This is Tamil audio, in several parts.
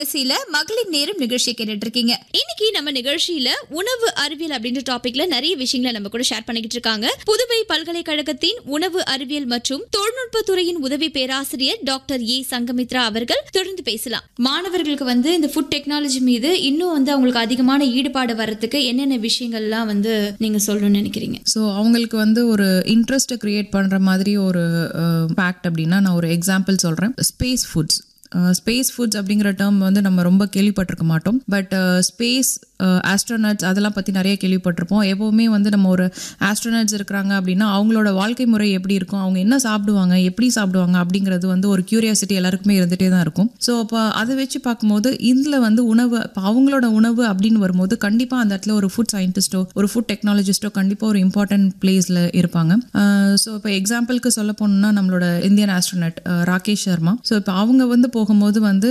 சில மகளிர் நேரம் நிகழ்ச்சி கேட்டுட்டு இருக்கீங்க இன்னைக்கு நம்ம நிகழ்ச்சியில உணவு அறிவியல் அப்படின்ற டாபிக்ல நிறைய விஷயங்களை நம்ம கூட ஷேர் பண்ணிக்கிட்டு இருக்காங்க புதுவை பல்கலைக்கழகத்தின் உணவு அறிவியல் மற்றும் தொழில்நுட்ப துறையின் உதவி பேராசிரியர் டாக்டர் ஏ சங்கமித்ரா அவர்கள் தொடர்ந்து பேசலாம் மாணவர்களுக்கு வந்து இந்த ஃபுட் டெக்னாலஜி மீது இன்னும் வந்து அவங்களுக்கு அதிகமான ஈடுபாடு வர்றதுக்கு என்னென்ன விஷயங்கள்லாம் வந்து நீங்க சொல்லணும்னு நினைக்கிறீங்க ஸோ அவங்களுக்கு வந்து ஒரு இன்ட்ரெஸ்ட்டை க்ரியேட் பண்ணுற மாதிரி ஒரு ஃபேக்ட் அப்படின்னா நான் ஒரு எக்ஸாம்பிள் சொல்கிறேன் ஸ்பேஸ் ஃபுட்ஸ் ஸ்பேஸ் ஃபுட்ஸ் அப்படிங்கிற டேர்ம் வந்து நம்ம ரொம்ப கேள்விப்பட்டிருக்க மாட்டோம் பட் ஸ்பேஸ் ஆஸ்ட்ரோனட்ஸ் அதெல்லாம் பற்றி நிறைய கேள்விப்பட்டிருப்போம் எப்போவுமே வந்து நம்ம ஒரு ஆஸ்ட்ரோனட்ஸ் இருக்கிறாங்க அப்படின்னா அவங்களோட வாழ்க்கை முறை எப்படி இருக்கும் அவங்க என்ன சாப்பிடுவாங்க எப்படி சாப்பிடுவாங்க அப்படிங்கிறது வந்து ஒரு கியூரியாசிட்டி எல்லாருக்குமே இருந்துகிட்டே தான் இருக்கும் ஸோ அப்போ அதை வச்சு பார்க்கும்போது இதில் வந்து உணவு இப்போ அவங்களோட உணவு அப்படின்னு வரும்போது கண்டிப்பாக அந்த இடத்துல ஒரு ஃபுட் சயின்டிஸ்ட்டோ ஒரு ஃபுட் டெக்னாலஜிஸ்ட்டோ கண்டிப்பாக ஒரு இம்பார்ட்டன்ட் பிளேஸில் இருப்பாங்க ஸோ இப்போ எக்ஸாம்பிளுக்கு சொல்ல போனோம்னா நம்மளோட Indian astronaut Rakesh Sharma so இப்போ அவங்க வந்து போகும்போது வந்து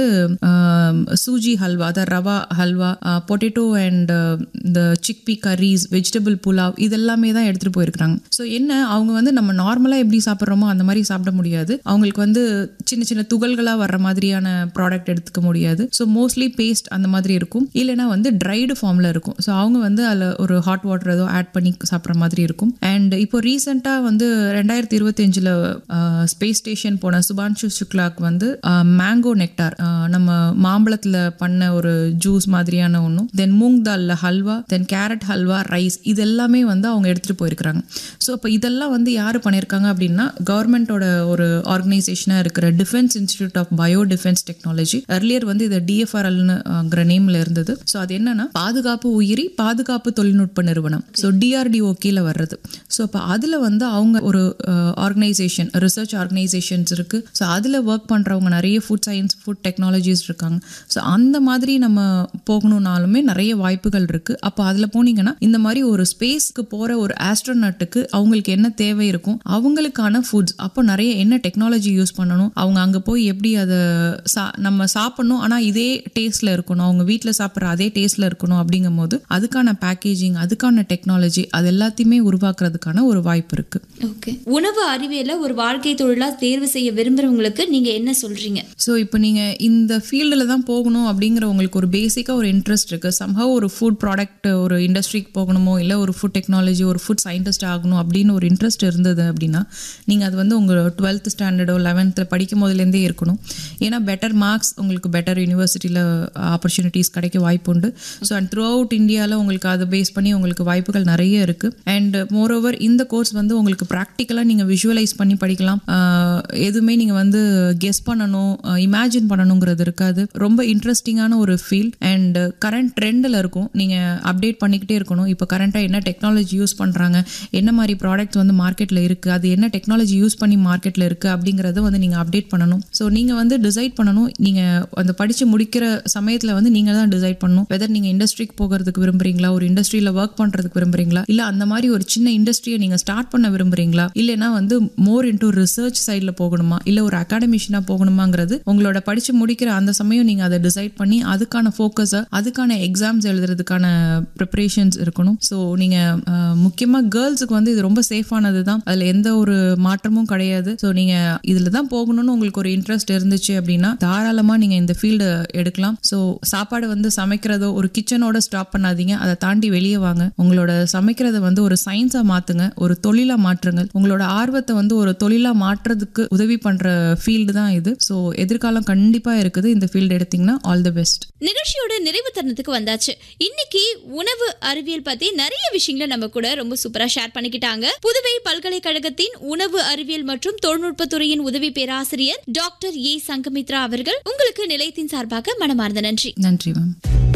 சூஜி ஹல்வா அதாவது ரவா ஹல்வா பொட்டேட்டோ அண்ட் இந்த சிக்பி கரீஸ் வெஜிடபிள் புலாவ் இதெல்லாமே தான் எடுத்துகிட்டு போயிருக்கிறாங்க ஸோ என்ன அவங்க வந்து நம்ம நார்மலாக எப்படி சாப்பிட்றோமோ அந்த மாதிரி சாப்பிட முடியாது அவங்களுக்கு வந்து சின்ன சின்ன துகள்களாக வர்ற மாதிரியான ப்ராடக்ட் எடுத்துக்க முடியாது ஸோ மோஸ்ட்லி பேஸ்ட் அந்த மாதிரி இருக்கும் இல்லைனா வந்து ட்ரைடு ஃபார்மில் இருக்கும் ஸோ அவங்க வந்து அதில் ஒரு ஹாட் வாட்டர் ஏதோ ஆட் பண்ணி சாப்பிட்ற மாதிரி இருக்கும் அண்ட் இப்போ ரீசெண்டாக வந்து ரெண்டாயிரத்தி இருபத்தஞ்சில் ஸ்பேஸ் ஸ்டேஷன் போன சுபான்ஷு சுக்லாக்கு வந்து மேங்கோ நெக்டார் நம்ம மாம்பழத்தில் பண்ண ஒரு ஜூஸ் மாதிரியான ஒன்றும் தென் மூங் தாலில் halwa then carrot halwa rice இது எல்லாமே வந்து அவங்க எடுத்துகிட்டு போயிருக்கிறாங்க ஸோ இப்போ இதெல்லாம் வந்து யார் பண்ணியிருக்காங்க அப்படின்னா கவர்மெண்ட்டோட ஒரு ஆர்கனைசேஷனாக இருக்கிற defence institute of bio defence technology earlier வந்து இது டிஎஃப்ஆர்எல்னுங்கிற நேமில் இருந்தது ஸோ அது என்னன்னா பாதுகாப்பு உயிரி பாதுகாப்பு தொழில்நுட்ப நிறுவனம் ஸோ டிஆர்டிஓ கீழே வர்றது ஸோ இப்போ அதில் வந்து அவங்க ஒரு ஆர்கனைசேஷன் ரிசர்ச் ஆர்கனைசேஷன்ஸ் இருக்குது ஸோ அதில் ஒர்க் பண்ணுறவங்க நிறைய ஃபுட் சயின்ஸ் ஃபுட் டெக்னாலஜிஸ் இருக்காங்க ஸோ அந்த மாதிரி நம்ம போகணுன்னாலுமே நிறைய வாய்ப்புகள் இருக்குது அப்போ அதில் போனீங்கன்னா இந்த மாதிரி ஒரு ஸ்பேஸ்க்கு போகிற ஒரு ஆஸ்ட்ரோனட்டுக்கு அவங்களுக்கு என்ன தேவை இருக்கும் அவங்களுக்கான ஃபுட்ஸ் அப்போ நிறைய என்ன டெக்னாலஜி யூஸ் பண்ணணும் அவங்க அங்கே போய் எப்படி அதை சா நம்ம சாப்பிடணும் ஆனால் இதே டேஸ்ட்டில் இருக்கணும் அவங்க வீட்டில் சாப்பிட்ற அதே டேஸ்ட்டில் இருக்கணும் அப்படிங்கும் போது அதுக்கான பேக்கேஜிங் அதுக்கான டெக்னாலஜி அது எல்லாத்தையுமே உருவாக்குறதுக்கான ஒரு வாய்ப்பு இருக்குது ஓகே உணவு அறிவியல ஒரு வாழ்க்கை தொழிலா தேர்வு செய்ய விரும்புறவங்களுக்கு நீங்க என்ன சொல்றீங்க ஸோ இப்போ நீங்கள் இந்த ஃபீல்டில் தான் போகணும் அப்படிங்கிற உங்களுக்கு ஒரு பேசிக்காக ஒரு இன்ட்ரெஸ்ட் இருக்குது சம்ஹவ் ஒரு ஃபுட் ப்ராடக்ட் ஒரு இண்டஸ்ட்ரிக்கு போகணுமோ இல்லை ஒரு ஃபுட் டெக்னாலஜி ஒரு ஃபுட் சயின்டிஸ்ட் ஆகணும் அப்படின்னு ஒரு இன்ட்ரெஸ்ட் இருந்தது அப்படின்னா நீங்கள் அது வந்து உங்கள் டுவெல்த் ஸ்டாண்டர்டோ லெவன்த்தில் படிக்கும் போதுலேருந்தே இருக்கணும் ஏன்னா பெட்டர் மார்க்ஸ் உங்களுக்கு பெட்டர் யூனிவர்சிட்டியில் ஆப்பர்ச்சுனிட்டிஸ் கிடைக்க வாய்ப்பு உண்டு ஸோ அண்ட் த்ரூ அவுட் இந்தியாவில் உங்களுக்கு அதை பேஸ் பண்ணி உங்களுக்கு வாய்ப்புகள் நிறைய இருக்குது அண்ட் மோர் ஓவர் இந்த கோர்ஸ் வந்து உங்களுக்கு ப்ராக்டிக்கலாக நீங்கள் விஷுவலைஸ் பண்ணி படிக்கலாம் எதுவுமே நீங்கள் வந்து கெஸ் பண்ணணும் இமேஜின் பண்ணணுங்கிறது இருக்காது ரொம்ப இன்ட்ரெஸ்டிங்கான ஒரு ஃபீல்ட் அண்ட் கரண்ட் ட்ரெண்டில் இருக்கும் நீங்கள் அப்டேட் பண்ணிக்கிட்டே இருக்கணும் இப்போ கரண்ட்டாக என்ன டெக்னாலஜி யூஸ் பண்ணுறாங்க என்ன மாதிரி ப்ராடக்ட்ஸ் வந்து மார்க்கெட்டில் இருக்குது அது என்ன டெக்னாலஜி யூஸ் பண்ணி மார்க்கெட்டில் இருக்குது அப்படிங்கிறத வந்து நீங்கள் அப்டேட் பண்ணணும் ஸோ நீங்கள் வந்து டிசைட் பண்ணணும் நீங்கள் அந்த படித்து முடிக்கிற சமயத்தில் வந்து நீங்கள் தான் டிசைட் பண்ணணும் வெதர் நீங்கள் இண்டஸ்ட்ரிக்கு போகிறதுக்கு விரும்புறீங்களா ஒரு இண்டஸ்ட்ரியில் ஒர்க் பண்ணுறதுக்கு விரும்புறீங்களா இல்லை அந்த மாதிரி ஒரு சின்ன இண்டஸ்ட்ரியை நீங்கள் ஸ்டார்ட் பண்ண விரும்புறீங்களா இல்லைனா வந்து மோர் இன்டூ ரிசர்ச் சைடில் போகணுமா இல்லை ஒரு அகாடமிஷனாக போகணுமாங்கிறது உங்களோட படித்து முடிக்கிற அந்த சமயம் நீங்கள் அதை டிசைட் பண்ணி அதுக்கான ஃபோக்கஸை அதுக்கான எக்ஸாம்ஸ் எழுதுறதுக்கான ப்ரிப்பரேஷன்ஸ் இருக்கணும் ஸோ நீங்கள் முக்கியமாக கேர்ள்ஸுக்கு வந்து இது ரொம்ப சேஃபானது தான் அதில் எந்த ஒரு மாற்றமும் கிடையாது ஸோ நீங்கள் இதில் தான் போகணும்னு உங்களுக்கு ஒரு இன்ட்ரெஸ்ட் இருந்துச்சு அப்படின்னா தாராளமாக நீங்கள் இந்த ஃபீல்டு எடுக்கலாம் ஸோ சாப்பாடு வந்து சமைக்கிறதோ ஒரு கிச்சனோட ஸ்டாப் பண்ணாதீங்க அதை தாண்டி வெளியே வாங்க உங்களோட சமைக்கிறத வந்து ஒரு சயின்ஸாக மாற்றுங்க ஒரு தொழிலாக மாற்றுங்க உங்களோட ஆர்வத்தை வந்து ஒரு தொழிலாக மாற்றுறதுக்கு உதவி பண்ணுற ஃபீல்டு தான் இது ஸோ எதிர்காலம் கண்டிப்பாக இருக்குது இந்த ஃபீல்டு எடுத்தீங்கன்னா ஆல் தி பெஸ்ட் நிகழ்ச்சியோட நிறைவு தருணத்துக்கு வந்தாச்சு இன்னைக்கு உணவு அறிவியல் பத்தி நிறைய விஷயங்களை நம்ம கூட ரொம்ப சூப்பரா ஷேர் பண்ணிக்கிட்டாங்க புதுவை பல்கலைக்கழகத்தின் உணவு அறிவியல் மற்றும் தொழில்நுட்பத்துறையின் உதவி பேராசிரியர் டாக்டர் ஏ சங்கமித்ரா அவர்கள் உங்களுக்கு நிலையத்தின் சார்பாக மனமார்ந்த நன்றி நன்றி மேம்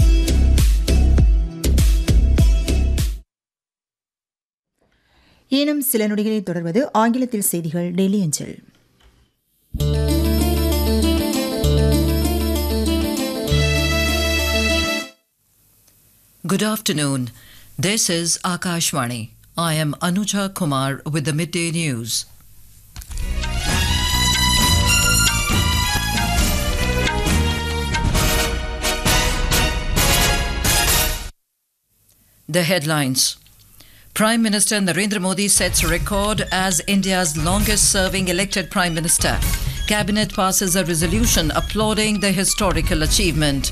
ஈனம் சில நொடிகளில் தொடர்வது ஆங்கிலத்தில் செய்திகள் டெய்லி அஞ்சல் Good afternoon. This is Akashvani. I am Anuja Kumar with the midday news. The headlines. Prime Minister Narendra Modi sets record as India's longest serving elected Prime Minister. Cabinet passes a resolution applauding the historical achievement.